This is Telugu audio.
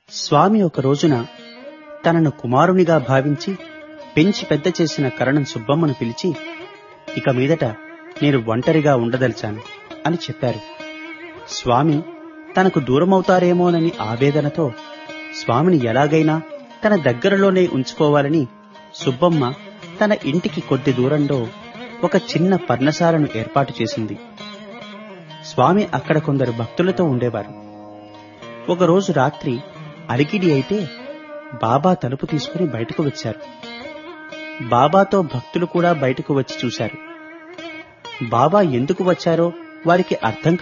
స్వామి ఒక రోజున తనను కుమారునిగా భావించి పెంచి పెద్ద చేసిన కరణం సుబ్బమ్మను పిలిచి ఇక మీదట నేను ఒంటరిగా ఉండదలిచాను అని చెప్పారు స్వామి తనకు దూరమవుతారేమోనని ఆవేదనతో స్వామిని ఎలాగైనా తన దగ్గరలోనే ఉంచుకోవాలని సుబ్బమ్మ తన ఇంటికి కొద్ది దూరంలో ఒక చిన్న పర్ణశాలను ఏర్పాటు చేసింది స్వామి అక్కడ కొందరు భక్తులతో ఉండేవారు ఒకరోజు రాత్రి అలికిడి అయితే బాబా తలుపు తీసుకుని బయటకు వచ్చారు బాబాతో భక్తులు కూడా బయటకు వచ్చి చూశారు బాబా ఎందుకు వచ్చారో వారికి అర్థం